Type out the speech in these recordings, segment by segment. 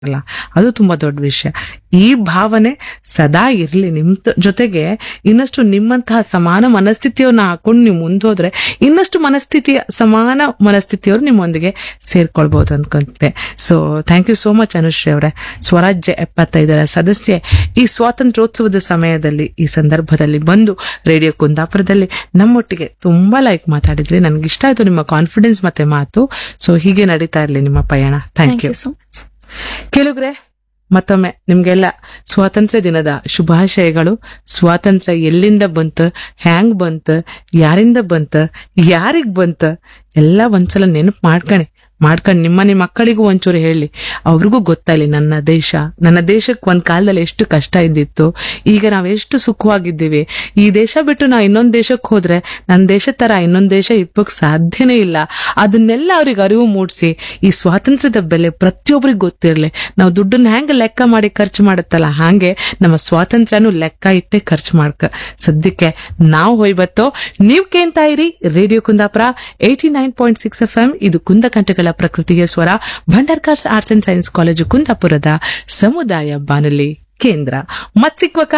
ಅಲ್ಲ ಅದು ತುಂಬಾ ದೊಡ್ಡ ವಿಷಯ ಈ ಭಾವನೆ ಸದಾ ಇರ್ಲಿ ನಿಮ್ ತ- ಜೊತೆಗೆ ಇನ್ನಷ್ಟು ನಿಮ್ಮಂತಹ ಸಮಾನ ಮನಸ್ಥಿತಿಯನ್ನ ಹಾಕೊಂಡು ನೀವು ಮುಂದೋದ್ರೆ ಇನ್ನಷ್ಟು ಮನಸ್ಥಿತಿಯ ಸಮಾನ ಮನಸ್ಥಿತಿಯವರು ನಿಮ್ಮೊಂದಿಗೆ ಸೇರ್ಕೊಳ್ಬಹುದು ಅನ್ಕೊಂತೆ so thank you so much Anushree ಅವರೇ ಸ್ವರಾಜ್ಯ ಎಪ್ಪತ್ತೈದರ ಸದಸ್ಯೆ ಈ ಸ್ವಾತಂತ್ರ್ಯೋತ್ಸವದ ಸಮಯದಲ್ಲಿ ಈ ಸಂದರ್ಭದಲ್ಲಿ ಬಂದು ರೇಡಿಯೋ ಕುಂದಾಪುರದಲ್ಲಿ ನಮ್ಮೊಟ್ಟಿಗೆ ತುಂಬಾ ಲೈಕ್ ಮಾತಾಡಿದ್ರಿ ನನ್ಗೆ ಇಷ್ಟ ಆಯ್ತು ನಿಮ್ಮ ಕಾನ್ಫಿಡೆನ್ಸ್ ಮತ್ತೆ ಮಾತು ಸೊ ಹೀಗೆ ನಡೀತಾ ಇರ್ಲಿ ನಿಮ್ಮ ಪಯಣ thank thank you you so much ಕೇಳುಗ್ರೆ ಮತ್ತೊಮ್ಮೆ ನಿಮ್ಗೆಲ್ಲ ಸ್ವಾತಂತ್ರ್ಯ ದಿನದ ಶುಭಾಶಯಗಳು ಸ್ವಾತಂತ್ರ್ಯ ಎಲ್ಲಿಂದ ಬಂತ ಹ್ಯಾಂಗ್ ಬಂತ ಯಾರಿಂದ ಬಂತ ಯಾರಿಗ್ ಬಂತ ಎಲ್ಲ ಒಂದ್ಸಲ ನೆನಪು ಮಾಡ್ಕಣಿ ಮಾಡ್ಕೊಂಡ್ ನಿಮ್ಮ ನಿಮ್ಮ ಮಕ್ಕಳಿಗೂ ಒಂಚೂರು ಹೇಳಿ ಅವ್ರಿಗೂ ಗೊತ್ತಾಯ್ಲಿ ನನ್ನ ದೇಶ ನನ್ನ ದೇಶಕ್ಕೆ ಒಂದ್ ಕಾಲದಲ್ಲಿ ಎಷ್ಟು ಕಷ್ಟ ಇದ್ದಿತ್ತು ಈಗ ನಾವ್ ಎಷ್ಟು ಸುಖವಾಗಿದ್ದೀವಿ ಈ ದೇಶ ಬಿಟ್ಟು ನಾ ಇನ್ನೊಂದ್ ದೇಶಕ್ಕೆ ಹೋದ್ರೆ ನನ್ನ ದೇಶ ತರ ಇನ್ನೊಂದ್ ದೇಶ ಇಪ್ಪಕ್ ಸಾಧ್ಯನೇ ಇಲ್ಲ ಅದನ್ನೆಲ್ಲ ಅವ್ರಿಗೆ ಅರಿವು ಮೂಡಿಸಿ ಈ ಸ್ವಾತಂತ್ರ್ಯದ ಬೆಲೆ ಪ್ರತಿಯೊಬ್ಬರಿಗೆ ಗೊತ್ತಿರ್ಲಿ ನಾವು ದುಡ್ಡನ್ನ ಹೆಂಗ್ ಲೆಕ್ಕ ಮಾಡಿ ಖರ್ಚು ಮಾಡುತ್ತಲ್ಲ ಹಾಗೆ ನಮ್ಮ ಸ್ವಾತಂತ್ರ್ಯನು ಲೆಕ್ಕ ಇಟ್ಟೆ ಖರ್ಚು ಮಾಡ್ಕ ಸದ್ಯಕ್ಕೆ ನಾವು ಹೋಯ್ಬತ್ತೋ ನೀವ್ ಕೇಳ್ತಾ ಇರಿ radio Kundapura eighty nine point six F M ಇದು ಕುಂದಕಂಠಗಳ ಪ್ರಕೃತಿಯ ಸ್ವರ Bhandarkars arts and science college ಕುಂದಾಪುರದ ಸಮುದಾಯ ಬಾನುಲಿ ಕೇಂದ್ರ ಮತ್ ಸಿಕ್ವಕ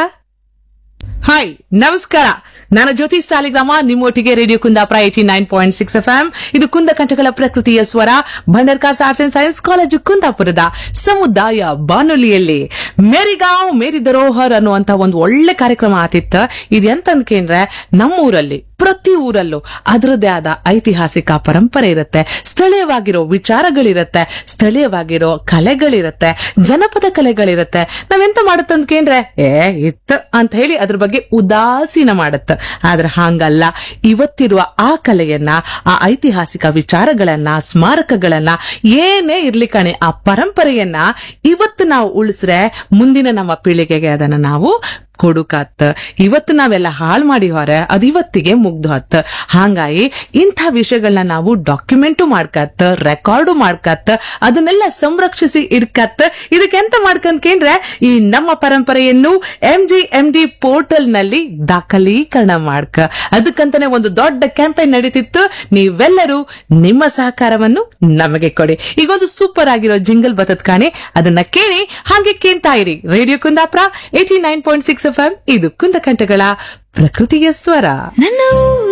ಹಾಯ್ ನಮಸ್ಕಾರ ನಾನು ಜ್ಯೋತಿ ಸಾಲಿಗ್ರಾಮ ನಿಮ್ಮೊಟ್ಟಿಗೆ radio Kundapura eighty nine point six F M ಇದು ಕುಂದಕಂಠಗಳ ಪ್ರಕೃತಿಯ ಸ್ವರ Bhandarkars arts and science college ಕುಂದಾಪುರದ ಸಮುದಾಯ ಬಾನುಲಿಯಲ್ಲಿ ಮೇರಿಗಾಂವ್ ಮೇರಿ ಧರೋಹರ್ ಅನ್ನುವಂತ ಒಂದು ಒಳ್ಳೆ ಕಾರ್ಯಕ್ರಮ ಆತಿತ್ತ ಇದೆಂತಂದ್ಕೇಂದ್ರೆ ನಮ್ಮೂರಲ್ಲಿ ಪ್ರತಿ ಊರಲ್ಲೂ ಅದರದ್ದೇ ಆದ ಐತಿಹಾಸಿಕ ಪರಂಪರೆ ಇರುತ್ತೆ ಸ್ಥಳೀಯವಾಗಿರೋ ವಿಚಾರಗಳಿರತ್ತೆ ಸ್ಥಳೀಯವಾಗಿರೋ ಕಲೆಗಳಿರತ್ತೆ ಜನಪದ ಕಲೆಗಳಿರತ್ತೆ ನಾವೆಂತ ಮಾಡುತ್ತಂದ್ಕೇಂದ್ರೆ ಏ ಇತ್ತು ಅಂತ ಹೇಳಿ ಅದ್ರ ಬಗ್ಗೆ ಉದಾಸೀನ ಮಾಡತ್ತ ಆದ್ರೆ ಹಾಂಗಲ್ಲ ಇವತ್ತಿರುವ ಆ ಕಲೆಯನ್ನ ಆ ಐತಿಹಾಸಿಕ ವಿಚಾರಗಳನ್ನ ಸ್ಮಾರಕಗಳನ್ನ ಏನೇ ಇರ್ಲಿ ಕಣೆ ಆ ಪರಂಪರೆಯನ್ನ ಇವತ್ತು ನಾವು ಉಳಿಸ್ರೆ ಮುಂದಿನ ನಮ್ಮ ಪೀಳಿಗೆಗೆ ಅದನ್ನ ನಾವು ಕೊಡುಕತ್ ಇವತ್ತು ನಾವೆಲ್ಲ ಹಾಳು ಮಾಡಿ ಹೊರ ಅದ್ ಇವತ್ತಿಗೆ ಮುಗ್ದು ಹತ್ ಹಾಂಗಾಗಿ ಇಂಥ ವಿಷಯಗಳನ್ನ ನಾವು ಡಾಕ್ಯುಮೆಂಟು ಮಾಡ್ಕತ್ ರೆಕಾರ್ಡು ಮಾಡ್ಕತ್ ಅದನ್ನೆಲ್ಲ ಸಂರಕ್ಷಿಸಿ ಇಡ್ಕತ್ ಇದಕ್ಕೆ ಎಂತ ಮಾಡ್ಕಂದ್ಕೇಂದ್ರೆ ಈ ನಮ್ಮ ಪರಂಪರೆಯನ್ನು M G M D portal ನಲ್ಲಿ ದಾಖಲೀಕರಣ ಮಾಡ್ಕ ಅದಕ್ಕಂತಾನೆ ಒಂದು ದೊಡ್ಡ ಕ್ಯಾಂಪೇನ್ ನಡೀತಿತ್ತು ನೀವೆಲ್ಲರೂ ನಿಮ್ಮ ಸಹಕಾರವನ್ನು ನಮಗೆ ಕೊಡಿ ಈಗೊಂದು ಸೂಪರ್ ಆಗಿರೋ ಜಿಂಗಲ್ ಬತತ್ ಕಾಣಿ ಅದನ್ನ ಕೇಳಿ ಹಾಗೆ ಕೇಳ್ತಾ ಇರಿ radio Kundapura eighty nine point six F M ಇದು ಕುಂದಕಂಠಗಳ ಪ್ರಕೃತಿಯ ಸ್ವರ ನನ್ನ ಊರು